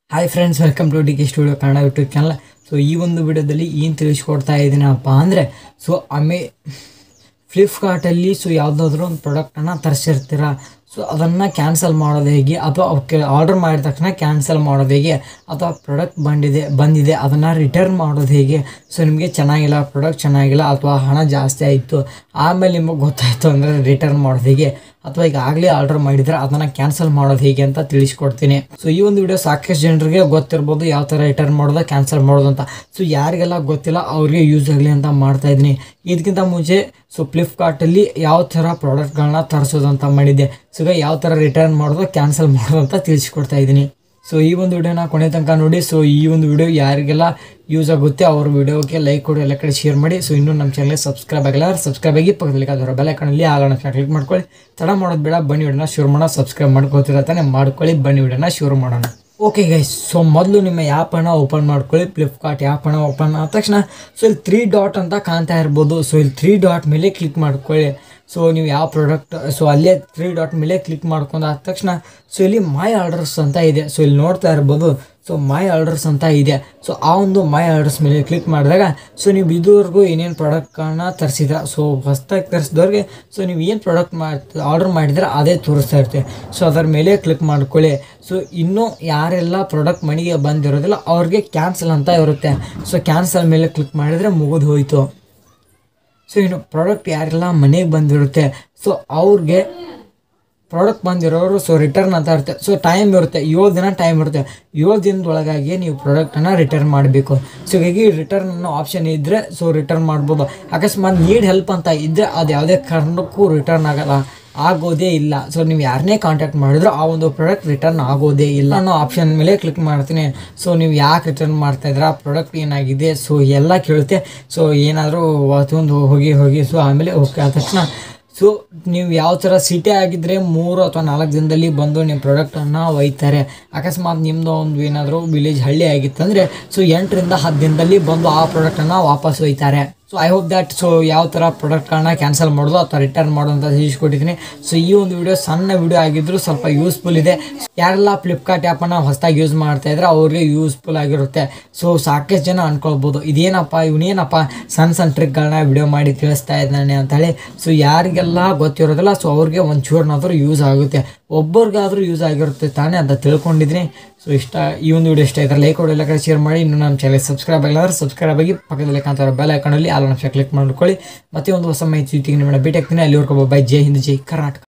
hi friends welcome to D K studio Kannada YouTube channel so ಈ ಒಂದು ವಿಡಿಯೋದಲ್ಲಿ ಏನು ತಿಳಿಸ್ಕೊಡ್ತಾ ಇದ್ದೀನಪ್ಪ ಅಂದರೆ ಸೊ ಅಮೇ ಫ್ಲಿಪ್ಕಾರ್ಟಲ್ಲಿ ಸೊ ಯಾವುದಾದ್ರೂ ಒಂದು ಪ್ರಾಡಕ್ಟನ್ನು ತರಿಸಿರ್ತೀರ ಸೊ ಅದನ್ನು ಕ್ಯಾನ್ಸಲ್ ಮಾಡೋದು ಹೇಗೆ ಅಥವಾ ಅವಕ್ಕೆ ಆರ್ಡರ್ ಮಾಡಿದ ತಕ್ಷಣ ಕ್ಯಾನ್ಸಲ್ ಮಾಡೋದು ಹೇಗೆ ಅಥವಾ ಪ್ರಾಡಕ್ಟ್ ಬಂದಿದೆ ಬಂದಿದೆ ಅದನ್ನು ರಿಟರ್ನ್ ಮಾಡೋದು ಹೇಗೆ ಸೊ ನಿಮಗೆ ಚೆನ್ನಾಗಿಲ್ಲ ಪ್ರಾಡಕ್ಟ್ ಚೆನ್ನಾಗಿಲ್ಲ ಅಥವಾ ಹಣ ಜಾಸ್ತಿ ಆಯಿತು ಆಮೇಲೆ ನಿಮಗೆ ಗೊತ್ತಾಯಿತು ಅಂದರೆ ರಿಟರ್ನ್ ಮಾಡೋದು ಹೇಗೆ ಅಥವಾ ಈಗಾಗಲೇ ಆರ್ಡರ್ ಮಾಡಿದರೆ ಅದನ್ನು ಕ್ಯಾನ್ಸಲ್ ಮಾಡೋದು ಹೇಗೆ ಅಂತ ತಿಳಿಸ್ಕೊಡ್ತೀನಿ ಸೊ ಈ ಒಂದು ವಿಡಿಯೋ ಸಾಕಷ್ಟು ಜನರಿಗೆ ಗೊತ್ತಿರ್ಬೋದು ಯಾವ ಥರ ರಿಟರ್ನ್ ಮಾಡೋದು ಕ್ಯಾನ್ಸಲ್ ಮಾಡೋದು ಅಂತ ಸೊ ಯಾರಿಗೆಲ್ಲ ಗೊತ್ತಿಲ್ಲ ಅವ್ರಿಗೆ ಯೂಸ್ ಆಗಲಿ ಅಂತ ಮಾಡ್ತಾ ಇದ್ದೀನಿ ಇದಕ್ಕಿಂತ ಮುಂಚೆ ಸೊ ಫ್ಲಿಪ್ಕಾರ್ಟಲ್ಲಿ ಯಾವ ಥರ ಪ್ರಾಡಕ್ಟ್ಗಳನ್ನ ತರಿಸೋದು ಅಂತ ಮಾಡಿದ್ದೆ ಸೊ ಈಗ ಯಾವ ಥರ ರಿಟರ್ನ್ ಮಾಡೋದು ಕ್ಯಾನ್ಸಲ್ ಮಾಡೋದು ಅಂತ ತಿಳಿಸ್ಕೊಡ್ತಾ ಇದ್ದೀನಿ ಸೊ ಈ ಒಂದು ವಿಡಿಯೋನ ಕೊನೆ ತನಕ ನೋಡಿ ಸೊ ಈ ಒಂದು ವಿಡಿಯೋ ಯಾರಿಗೆಲ್ಲ ಯೂಸ್ ಆಗುತ್ತೆ ಅವ್ರ ವಿಡಿಯೋಗೆ ಲೈಕ್ ಕೊಡಿ ಎಲ್ಲ ಕಡೆ ಶೇರ್ ಮಾಡಿ ಸೊ ಇನ್ನೂ ನಮ್ಮ ಚಾನಲ್ಗೆ ಸಬ್ಸ್ಕ್ರೈಬ್ ಆಗಿಲ್ಲ ಸಬ್ಸ್ಕ್ರೈಬ್ ಆಗಿ ಪಕ್ಕದಲ್ಲಿ ಅದರ ಬೆಲೆ ಕಣ್ಣಲ್ಲಿ ಆಗೋಣ ಕ್ಲಿಕ್ ಮಾಡ್ಕೊಳ್ಳಿ ತಡ ಮಾಡೋದು ಬೇಡ ಬನ್ನಿ ವಿಡಿಯೋನ ಶುರು ಮಾಡೋಣ ಸಬ್ಸ್ಕ್ರೈಬ್ ಮಾಡ್ಕೊತೀರ ತಾನೆ ಮಾಡ್ಕೊಳ್ಳಿ ಬನ್ನಿ ವಿಡಿಯೋನ ಶುರು ಮಾಡೋಣ ಓಕೆ ಗೈಸ್ ಸೊ ಮೊದಲು ನಿಮ್ಮ ಆ್ಯಪನ್ನು ಓಪನ್ ಮಾಡ್ಕೊಳ್ಳಿ ಫ್ಲಿಪ್ಕಾರ್ಟ್ ಆ್ಯಪನ್ನು ಓಪನ್ ಆದ ತಕ್ಷಣ ಸೊ ಇಲ್ಲಿ ತ್ರೀ ಡಾಟ್ ಅಂತ ಕಾಣ್ತಾ ಇರ್ಬೋದು ಸೊ ಇಲ್ಲಿ ತ್ರೀ ಡಾಟ್ ಮೇಲೆ ಕ್ಲಿಕ್ ಮಾಡ್ಕೊಳ್ಳಿ ಸೊ ನೀವು ಯಾವ ಪ್ರಾಡಕ್ಟ್ ಸೊ ಅಲ್ಲೇ ತ್ರೀ ಡಾಟ್ ಮೇಲೆ ಕ್ಲಿಕ್ ಮಾಡ್ಕೊಂಡು ಆದ ತಕ್ಷಣ ಸೊ ಇಲ್ಲಿ ಮೈ ಆರ್ಡರ್ಸ್ ಅಂತ ಇದೆ ಸೊ ಇಲ್ಲಿ ನೋಡ್ತಾ ಇರ್ಬೋದು ಸೊ ಮೈ ಆರ್ಡರ್ಸ್ ಅಂತ ಇದೆ ಸೊ ಆ ಒಂದು ಮೈ ಆರ್ಡರ್ಸ್ ಮೇಲೆ ಕ್ಲಿಕ್ ಮಾಡಿದಾಗ ಸೊ ನೀವು ಇದುವರೆಗೂ ಏನೇನು ಪ್ರಾಡಕ್ಟ್ಗಳನ್ನ ತರಿಸಿದ್ರ ಸೊ ಹೊಸ್ದಾಗಿ ತರಿಸಿದವ್ರಿಗೆ ಸೊ ನೀವು ಏನು ಪ್ರಾಡಕ್ಟ್ ಮಾಡಿ ಆರ್ಡರ್ ಮಾಡಿದ್ರೆ ಅದೇ ತೋರಿಸ್ತಾ ಇರ್ತೀವಿ ಸೊ ಅದರ ಮೇಲೆ ಕ್ಲಿಕ್ ಮಾಡ್ಕೊಳ್ಳಿ ಸೊ ಇನ್ನೂ ಯಾರೆಲ್ಲ ಪ್ರಾಡಕ್ಟ್ ಮನೆಗೆ ಬಂದಿರೋದಿಲ್ಲ ಅವ್ರಿಗೆ ಕ್ಯಾನ್ಸಲ್ ಅಂತ ಇರುತ್ತೆ ಸೊ ಕ್ಯಾನ್ಸಲ್ ಮೇಲೆ ಕ್ಲಿಕ್ ಮಾಡಿದರೆ ಮುಗಿದು ಹೋಯಿತು ಸೊ ಇನ್ನು ಪ್ರಾಡಕ್ಟ್ ಯಾರೆಲ್ಲ ಮನೆಗೆ ಬಂದಿರುತ್ತೆ ಸೊ ಅವ್ರಿಗೆ ಪ್ರಾಡಕ್ಟ್ ಬಂದಿರೋರು ಸೊ ರಿಟರ್ನ್ ಅಂತ ಇರುತ್ತೆ ಸೊ ಟೈಮ್ ಇರುತ್ತೆ ಏಳು ದಿನ ಟೈಮ್ ಇರುತ್ತೆ ಏಳು ದಿನದೊಳಗಾಗಿ ನೀವು ಪ್ರಾಡಕ್ಟನ್ನು ರಿಟರ್ನ್ ಮಾಡಬೇಕು ಸೊ ಹೀಗಾಗಿ ರಿಟರ್ನ್ ಅನ್ನೋ ಆಪ್ಷನ್ ಇದ್ದರೆ ಸೊ ರಿಟರ್ನ್ ಮಾಡ್ಬೋದು ಅಕಸ್ಮಾತ್ ನೀಡ್ ಹೆಲ್ಪ್ ಅಂತ ಇದ್ದರೆ ಅದು ಯಾವುದೇ ಕಾರಣಕ್ಕೂ ರಿಟರ್ನ್ ಆಗಲ್ಲ ಆಗೋದೇ ಇಲ್ಲ ಸೊ ನೀವು ಯಾರನ್ನೇ ಕಾಂಟ್ಯಾಕ್ಟ್ ಮಾಡಿದ್ರು ಆ ಒಂದು ಪ್ರಾಡಕ್ಟ್ ರಿಟರ್ನ್ ಆಗೋದೇ ಇಲ್ಲ ಅನ್ನೋ ಆಪ್ಷನ್ ಮೇಲೆ ಕ್ಲಿಕ್ ಮಾಡ್ತೀನಿ ಸೊ ನೀವು ಯಾಕೆ ರಿಟರ್ನ್ ಮಾಡ್ತಾ ಇದ್ದೀರಾ ಪ್ರಾಡಕ್ಟ್ ಏನಾಗಿದೆ ಸೊ ಎಲ್ಲ ಕೇಳುತ್ತೆ ಸೊ ಏನಾದರೂ ಒಂದು ಹೋಗಿ ಹೋಗಿ ಸೊ ಆಮೇಲೆ ಓಕೆ ಆದ ತಕ್ಷಣ ಸೊ ನೀವು ಯಾವ ಥರ ಸಿಟಿ ಆಗಿದ್ದರೆ ಮೂರು ಅಥವಾ ನಾಲ್ಕು ದಿನದಲ್ಲಿ ಬಂದು ನಿಮ್ಮ ಪ್ರಾಡಕ್ಟನ್ನು ಒಯ್ತಾರೆ ಅಕಸ್ಮಾತ್ ನಿಮ್ಮದು ಒಂದು ಏನಾದರೂ ವಿಲೇಜ್ ಹಳ್ಳಿ ಆಗಿತ್ತಂದರೆ ಸೊ ಎಂಟರಿಂದ ಹತ್ತು ದಿನದಲ್ಲಿ ಬಂದು ಆ ಪ್ರಾಡಕ್ಟನ್ನು ವಾಪಸ್ ಒಯ್ತಾರೆ so I hope that so ಯಾವ ಥರ ಪ್ರಾಡಕ್ಟ್ಗಳನ್ನ ಕ್ಯಾನ್ಸಲ್ ಮಾಡೋದು ಅಥವಾ ರಿಟರ್ನ್ ಮಾಡೋದು ಅಂತ ತಿಳಿಸ್ಕೊಟ್ಟಿದ್ದೀನಿ ಸೊ ಈ ಒಂದು ವಿಡಿಯೋ ಸಣ್ಣ ವಿಡಿಯೋ ಆಗಿದ್ರು ಸ್ವಲ್ಪ ಯೂಸ್ಫುಲ್ ಇದೆ ಯಾರೆಲ್ಲ ಫ್ಲಿಪ್ಕಾರ್ಟ್ ಆ್ಯಪನ್ನು ಹೊಸದಾಗಿ ಯೂಸ್ ಮಾಡ್ತಾ ಇದ್ರೆ ಅವ್ರಿಗೆ ಯೂಸ್ಫುಲ್ ಆಗಿರುತ್ತೆ ಸೊ ಸಾಕಷ್ಟು ಜನ ಅನ್ಕೊಳ್ಬೋದು ಇದೇನಪ್ಪ ಇವನೇನಪ್ಪ ಸಣ್ಣ ಸಣ್ಣ ಟ್ರಿಕ್ಗಳನ್ನ ವಿಡಿಯೋ ಮಾಡಿ ತಿಳಿಸ್ತಾ ಇದ್ದಾನೆ ಅಂತೇಳಿ ಸೊ ಯಾರಿಗೆಲ್ಲ ಗೊತ್ತಿರೋದಿಲ್ಲ ಸೊ ಅವ್ರಿಗೆ ಒಂದು ಚೂರ್ನಾದ್ರೂ ಯೂಸ್ ಆಗುತ್ತೆ ಒಬ್ಬರಿಗಾದ್ರೂ ಯೂಸ್ ಆಗಿರುತ್ತೆ ತಾನೇ ಅಂತ ತಿಳ್ಕೊಂಡಿದ್ದೀನಿ ಸೊ ಇಷ್ಟ ಈ ಒಂದು ವಿಡಿಯೋ ಇಷ್ಟ ಇದ್ರೆ ಲೈಕ್ ಕೊಡಿ ಎಲ್ಲ ಕಡೆ ಶೇರ್ ಮಾಡಿ ಇನ್ನು ನಮ್ಮ ಚಾನಲ್ ಸಬ್ಸ್ಕ್ರೈಬ್ ಆಗಿಲ್ಲ ಅಂದ್ರೆ ಸಬ್ಸ್ಕ್ರೈಬ್ ಆಗಿ ಪಕ್ಕದಲ್ಲಿ ಕಾಣ್ತಾರೋ ಬೆಲ್ ಐಕಾನಲ್ಲಿ ಆಲ್ ನಿಮಿಷ ಕ್ಲಿಕ್ ಮಾಡ್ಕೊಳ್ಳಿ ಮತ್ತೆ ಒಂದು ಹೊಸ ಮಾಹಿತಿ ಜೊತೆಗೆ ನಿಮ್ಮನ್ನ ಭೇಟಿ ಆಗ್ತೀನಿ ಅಲ್ಲಿವರೆಗೂ ಬೈ ಜೈ ಹಿಂದ್ ಜೈ ಕರ್ನಾಟಕ